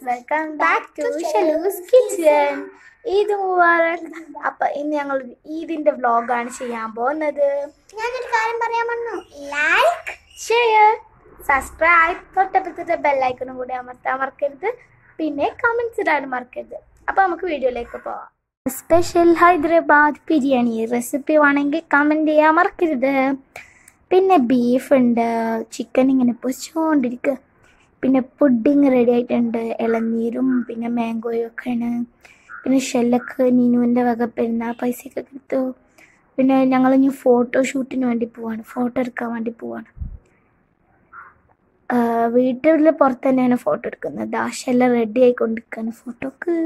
welcome back to ഷലൂസ് kitchen Eid മുബാറക് അപ്പൊ ഇന്ന് ഞങ്ങൾ ഈദിന്റെ വ്ലോഗാണ് ചെയ്യാൻ പോകുന്നത് ഞാനൊരു കാര്യം പറയാൻ വന്നു ലൈക്ക് ഷെയർ സബ്സ്ക്രൈബ് തൊട്ടപ്പുറത്തെ ബെല്ലൈക്കണും കൂടി അമർത്താൻ മറക്കരുത് പിന്നെ കമന്റ്സ് ഇടാനും മറക്കരുത് അപ്പൊ നമുക്ക് വീഡിയോയിലേക്ക് പോവാം സ്പെഷ്യൽ ഹൈദരാബാദ് ബിരിയാണി റെസിപ്പി വേണമെങ്കിൽ കമൻറ്റ് ചെയ്യാൻ മറക്കരുത് പിന്നെ ബീഫ് ഉണ്ട് ചിക്കൻ ഇങ്ങനെ പൊരിച്ചുകൊണ്ടിരിക്കുക പിന്നെ പുഡിങ് റെഡി ആയിട്ടുണ്ട് ഇളനീരും പിന്നെ മാംഗോയും ഒക്കെയാണ് പിന്നെ ഷെല്ലൊക്കെ നീനുവിൻ്റെ വക പെരുന്നാൾ പൈസയൊക്കെ കിട്ടു പിന്നെ ഞങ്ങൾ ഇനി ഫോട്ടോ ഷൂട്ടിന് വേണ്ടി പോവാണ് ഫോട്ടോ എടുക്കാൻ വേണ്ടി പോവാണ് വീട്ടിൽ പുറത്ത് തന്നെയാണ് ഫോട്ടോ എടുക്കുന്നത് ആശയെല്ലാം റെഡി ആയിക്കൊണ്ടിരിക്കുകയാണ് ഫോട്ടോക്ക്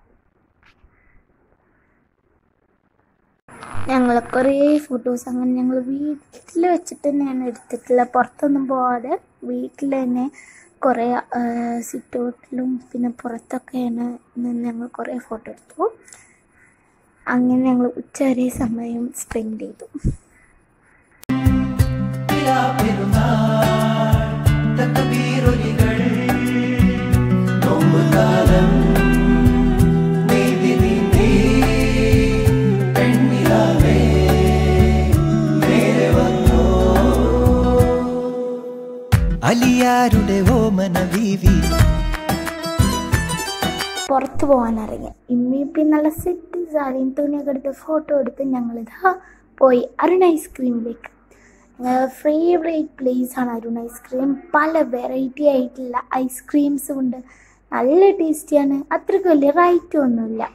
ഞങ്ങൾ കുറേ ഫോട്ടോസ് അങ്ങനെ ഞങ്ങൾ വീട്ടിൽ വെച്ചിട്ട് തന്നെയാണ് എടുത്തിട്ടുള്ളത് പുറത്തൊന്നും പോവാതെ വീട്ടിൽ തന്നെ കുറേ സിറ്റ് ഔട്ടിലും പിന്നെ പുറത്തൊക്കെയാണ് നിന്ന് ഞങ്ങൾ കുറേ ഫോട്ടോ എടുത്തു അങ്ങനെ ഞങ്ങൾ ഉച്ചവരെ സമയം സ്പെൻഡ് ചെയ്തു തക്ബീറൊലികൾ നോമ്പുകാലം നീതി നീന്തി പെണ്ണിലാവേ നേരെ വന്നോ അലിയാരുടെ ഓമന ബീവി പുറത്ത് പോകാൻ ഇറങ്ങി ഇമ്മിപ്പി നല്ല സെറ്റ് സാരിയും തുണിയൊക്കെ എടുത്ത് ഫോട്ടോ എടുത്ത് ഞങ്ങളിതാ പോയി അരുൺ ഐസ്ക്രീമിലേക്ക് ഫേവറേറ്റ് പ്ലേസ് ആണ് അരുൺ ഐസ്ക്രീം പല വെറൈറ്റി ആയിട്ടുള്ള ഐസ്ക്രീംസും ഉണ്ട് നല്ല ടേസ്റ്റിയാണ് അത്രയ്ക്ക് വലിയ റേറ്റും ഒന്നുമില്ല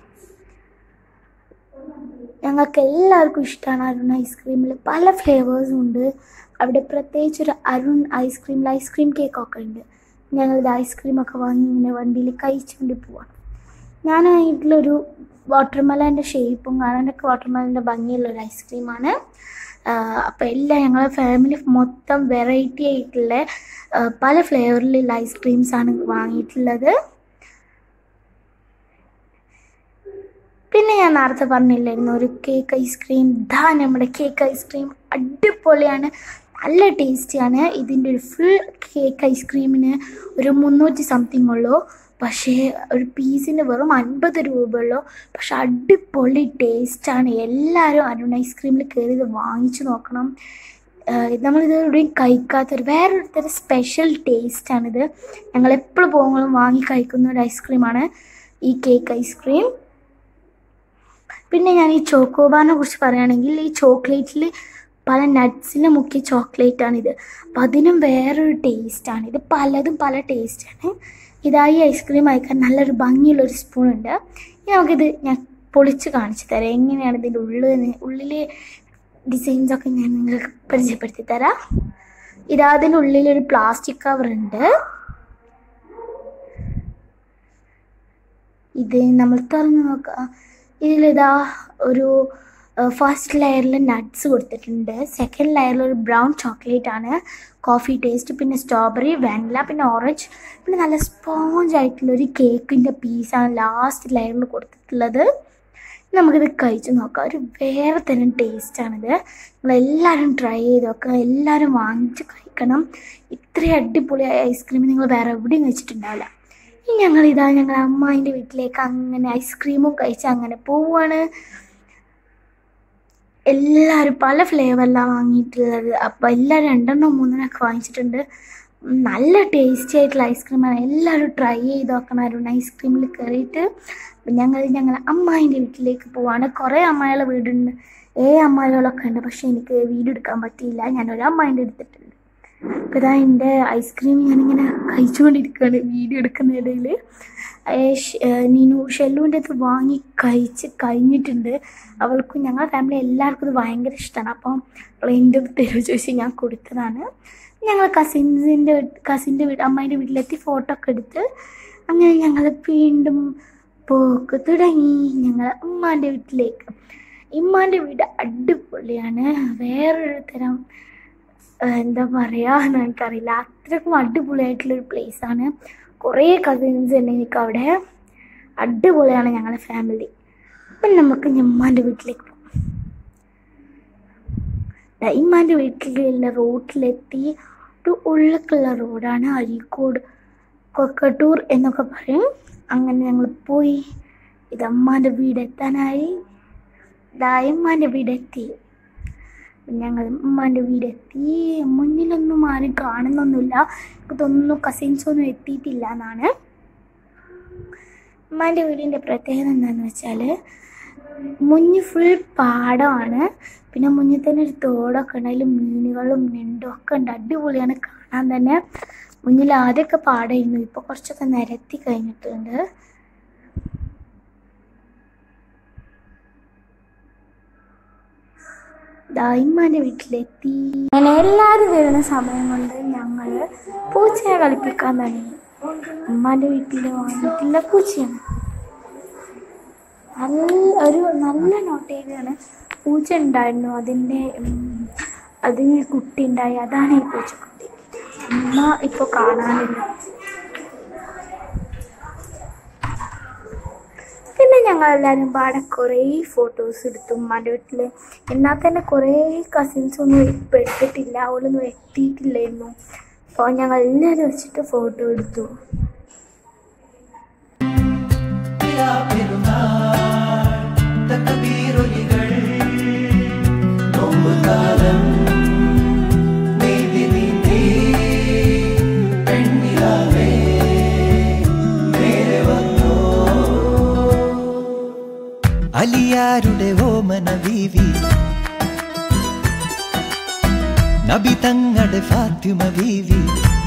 ഞങ്ങൾക്ക് എല്ലാവർക്കും ഇഷ്ടമാണ് അരുൺ ഐസ്ക്രീമിൽ പല ഫ്ലേവേഴ്സും ഉണ്ട് അവിടെ പ്രത്യേകിച്ച് ഒരു അരുൺ ഐസ്ക്രീമിൽ ഐസ്ക്രീം കേക്കൊക്കെ ഉണ്ട് ഞങ്ങളുടെ ഐസ്ക്രീമൊക്കെ വാങ്ങി ഇങ്ങനെ വണ്ടിയിൽ കഴിച്ചുകൊണ്ട് പോവാണ് ഞാൻ ഇതിലൊരു വാട്ടർമെലൻ്റെ ഷേപ്പും കാണാനൊക്കെ വാട്ടർമെലൻ്റെ ഭംഗിയുള്ള ഒരു ഐസ്ക്രീമാണ് അപ്പോൾ എല്ലാം ഞങ്ങളുടെ ഫാമിലി മൊത്തം വെറൈറ്റി ആയിട്ടുള്ള ആ, പല ഫ്ലേവറിലുള്ള ഐസ്ക്രീംസ് ആണ് വാങ്ങിയിട്ടുള്ളത് പിന്നെ ഞാൻ നേരത്തെ പറഞ്ഞില്ലായിരുന്നു ഒരു കേക്ക് ഐസ്ക്രീം ഇതാ നമ്മുടെ കേക്ക് ഐസ്ക്രീം അടിപൊളിയാണ് നല്ല ടേസ്റ്റിയാണ് ഇതിൻ്റെ ഒരു ഫുൾ കേക്ക് ഐസ്ക്രീമിന് ഒരു മുന്നൂറ്റി സംതിങ് ഉള്ളൂ പക്ഷേ ഒരു പീസിന് വെറും അൻപത് രൂപയുള്ളൂ പക്ഷെ അടിപൊളി ടേസ്റ്റാണ് എല്ലാവരും അരുൺ ഐസ്ക്രീമിൽ കയറി ഇത് വാങ്ങിച്ചു നോക്കണം ആഹ് നമ്മളിത് എവിടെയും കഴിക്കാത്തൊരു വേറൊരു തരം സ്പെഷ്യൽ ടേസ്റ്റാണിത് ഞങ്ങൾ എപ്പോഴും പോകുമ്പോഴും വാങ്ങി കഴിക്കുന്ന ഒരു ഐസ്ക്രീമാണ് ഈ കേക്ക് ഐസ്ക്രീം പിന്നെ ഞാൻ ഈ ചോക്കോബാറിനെ കുറിച്ച് പറയുകയാണെങ്കിൽ ഈ ചോക്ലേറ്റിൽ പല നട്ട്സിൽ മുക്കിയ ചോക്ലേറ്റാണിത് അപ്പം അതിനും വേറൊരു ടേസ്റ്റാണ് ഇത് പലതും പല ടേസ്റ്റാണ് ഇതായി ഐസ്ക്രീം അയക്കാൻ നല്ലൊരു ഭംഗിയുള്ളൊരു സ്പൂൺ ഉണ്ട് ഇനി നമുക്കിത് ഞാൻ പൊളിച്ച് കാണിച്ചു തരാം എങ്ങനെയാണ് ഇതിൻ്റെ ഉള്ളിൽ ഉള്ളിലെ ഡിസൈൻസ് ഒക്കെ ഞാൻ നിങ്ങൾക്ക് പരിചയപ്പെടുത്തി തരാം ഇതാ അതിൻ്റെ ഉള്ളിലൊരു പ്ലാസ്റ്റിക് കവർ ഉണ്ട് ഇത് നമ്മൾ തുറന്ന് നോക്കാം ഇതിലിതാ ഒരു ഫസ്റ്റ് ലെയറിൽ നട്ട്സ് കൊടുത്തിട്ടുണ്ട് സെക്കൻഡ് ലെയറിൽ ഒരു ബ്രൗൺ ചോക്ലേറ്റ് ആണ് കോഫി ടേസ്റ്റ് പിന്നെ സ്ട്രോബെറി വാനില പിന്നെ ഓറഞ്ച് പിന്നെ നല്ല സ്പോഞ്ച് ആയിട്ടുള്ള ഒരു കേക്കിൻ്റെ പീസാണ് ലാസ്റ്റ് ലെയറിൽ കൊടുത്തിട്ടുള്ളത് നമുക്കിത് കഴിച്ച് നോക്കാം ഒരു വേറെ തരം ടേസ്റ്റാണിത് നിങ്ങളെല്ലാവരും ട്രൈ ചെയ്ത് നോക്കുക എല്ലാവരും വാങ്ങിച്ച് കഴിക്കണം ഇത്രയും അടിപൊളി ഐസ്ക്രീം നിങ്ങൾ വേറെ എവിടെയും കഴിച്ചിട്ടുണ്ടാവില്ല ഇനി ഞങ്ങളിതാ ഞങ്ങൾ അമ്മായിൻ്റെ വീട്ടിലേക്ക് അങ്ങനെ ഐസ്ക്രീമും കഴിച്ച് അങ്ങനെ പോവുകയാണ് എല്ലാവരും പല ഫ്ലേവറിലാണ് വാങ്ങിയിട്ടുള്ളത് അപ്പോൾ എല്ലാവരും രണ്ടെണ്ണം മൂന്നെണ്ണമൊക്കെ വാങ്ങിച്ചിട്ടുണ്ട് ഉം, നല്ല ടേസ്റ്റി ആയിട്ടുള്ള ഐസ്ക്രീമാണ് എല്ലാവരും ട്രൈ ചെയ്ത് നോക്കണം അരുൺ ഐസ്ക്രീമിൽ കയറിയിട്ട് അപ്പം ഞങ്ങൾ ഞങ്ങൾ അമ്മായിൻ്റെ വീട്ടിലേക്ക് പോവാണ് കുറേ അമ്മായികളെ വീടുണ്ട് ഏ അമ്മായികളൊക്കെ ഉണ്ട് പക്ഷേ എനിക്ക് വീഡിയോ എടുക്കാൻ പറ്റിയില്ല ഞാൻ ഒരു അമ്മായിൻ്റെ എടുത്തിട്ടുണ്ട് അപ്പോൾ ഇതാ എൻ്റെ ഐസ്ക്രീം ഞാനിങ്ങനെ കഴിച്ചുകൊണ്ടിരിക്കുകയാണ് വീഡിയോ എടുക്കുന്നതിടയിൽ നീനു ഷെല്ലുവിൻ്റെ അത് വാങ്ങി കഴിച്ച് കഴിഞ്ഞിട്ടുണ്ട് അവൾക്കും ഞങ്ങളുടെ ഫാമിലി എല്ലാവർക്കും ഇത് ഭയങ്കര ഇഷ്ടമാണ് അപ്പം അവൾ എൻ്റെ തരുമോ ചോദിച്ച് ഞാൻ കൊടുത്തതാണ് ഞങ്ങൾ കസിൻസിൻ്റെ കസിൻ്റെ വീട് അമ്മേൻ്റെ വീട്ടിലെത്തി ഫോട്ടോ ഒക്കെ എടുത്ത് അങ്ങനെ ഞങ്ങൾ വീണ്ടും പോക്ക് തുടങ്ങി ഞങ്ങൾ ഉമ്മാൻ്റെ വീട്ടിലേക്ക് ഇമ്മാൻ്റെ വീട് അടിപൊളിയാണ് വേറൊരു തരം ഏഹ് എന്താ പറയുക എന്ന് എനിക്കറിയില്ല അത്രയ്ക്കും അടിപൊളിയായിട്ടുള്ളൊരു പ്ലേസാണ് കുറേ കസിൻസ് ഉണ്ട് എനിക്ക് അവിടെ അടിപൊളിയാണ് ഞങ്ങളുടെ ഫാമിലി അപ്പം നമുക്ക് ഞമ്മാൻ്റെ വീട്ടിലേക്ക് പോകാം ഡൈമാൻ്റെ വീട്ടിലുള്ള റോഡിലെത്തി ഒരു ഉള്ളിലേക്കുള്ള റോഡാണ് അരീക്കോട് കൊക്കട്ടൂർ എന്നൊക്കെ പറയും അങ്ങനെ ഞങ്ങൾ പോയി ഇത് അമ്മാൻ്റെ വീടെത്താനായി ദായമ്മാൻ്റെ വീടെത്തി ഞങ്ങൾ ഉമ്മാൻ്റെ വീടെത്തി മുന്നിലൊന്നും ആരും കാണുന്നൊന്നുമില്ല എനിക്ക് തോന്നുന്നു കസിൻസ് ഒന്നും എത്തിയിട്ടില്ല എന്നാണ് ഉമ്മാൻ്റെ വീടിൻ്റെ പ്രത്യേകത എന്താണെന്ന് വെച്ചാൽ മുന്നിൽ ഫുൾ പാടമാണ് പിന്നെ മുന്നിൽ തന്നെ ഒരു തോടൊക്കെ ഉണ്ട് അതിൽ മീനുകളും ഞണ്ടും ഒക്കെ ഉണ്ട് അടിപൊളിയാണ് കാണാൻ തന്നെ മുന്നിൽ ആദ്യമൊക്കെ പാടായിരുന്നു ഇപ്പോൾ കുറച്ചൊക്കെ നിരത്തി കഴിഞ്ഞിട്ടുണ്ട് ദായിമാൻ്റെ വീട്ടിലെത്തി അങ്ങനെ എല്ലാവരും വരുന്ന സമയം കൊണ്ട് ഞങ്ങൾ പൂച്ചയെ കളിപ്പിക്കാൻ തുടങ്ങി ഉമ്മാൻ്റെ വീട്ടിൽ വന്നിട്ടുള്ള പൂച്ചയാണ് നല്ല ഒരു നല്ല നോട്ടേരിയാണ് പൂച്ച ഉണ്ടായിരുന്നു അതിൻ്റെ ഉം, അതിന് കുട്ടി ഉണ്ടായി അതാണ് ഈ പൂച്ചക്കുട്ടി ഉമ്മ ഇപ്പോൾ കാണാനില്ല പിന്നെ ഞങ്ങളെല്ലാവരും പാടെ കുറേ ഫോട്ടോസ് എടുത്തു ഉമ്മാൻ്റെ വീട്ടിൽ എന്നാൽ തന്നെ കുറേ കസിൻസ് ഒന്നും ഇപ്പം എടുത്തിട്ടില്ല അവളൊന്നും എത്തിയിട്ടില്ലായിരുന്നു അപ്പോൾ ഞങ്ങൾ എല്ലാവരും വെച്ചിട്ട് ഫോട്ടോ എടുത്തു തകബീരൊലികൾ നോമ്പുകാലം നീതി നീന്തി പെണ്ണിലാവേ നേരെ വന്നോ അലിയാരുടെ ഓമന ബീവി നബി തങ്ങളുടെ ഫാത്തിമ ബീവി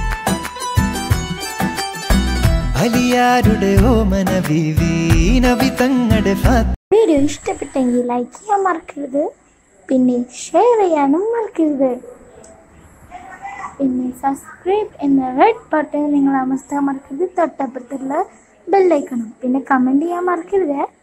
അലിയാരുടെ ഓമന ബീവി നബി തങ്ങളുടെ ഫാത്തിമ വീഡിയോ ഇഷ്ടപ്പെട്ടെങ്കിൽ ലൈക്ക് ചെയ്യാൻ മറക്കരുത് പിന്നെ ഷെയർ ചെയ്യാനും മറക്കരുത് പിന്നെ സബ്സ്ക്രൈബ് എന്ന റെഡ് ബട്ടൺ നിങ്ങൾ അമർത്താൻ മറക്കരുത് തൊട്ടപ്പുറത്തുള്ള ബെല്ലൈക്കണം പിന്നെ കമൻറ്റ് ചെയ്യാൻ മറക്കരുത്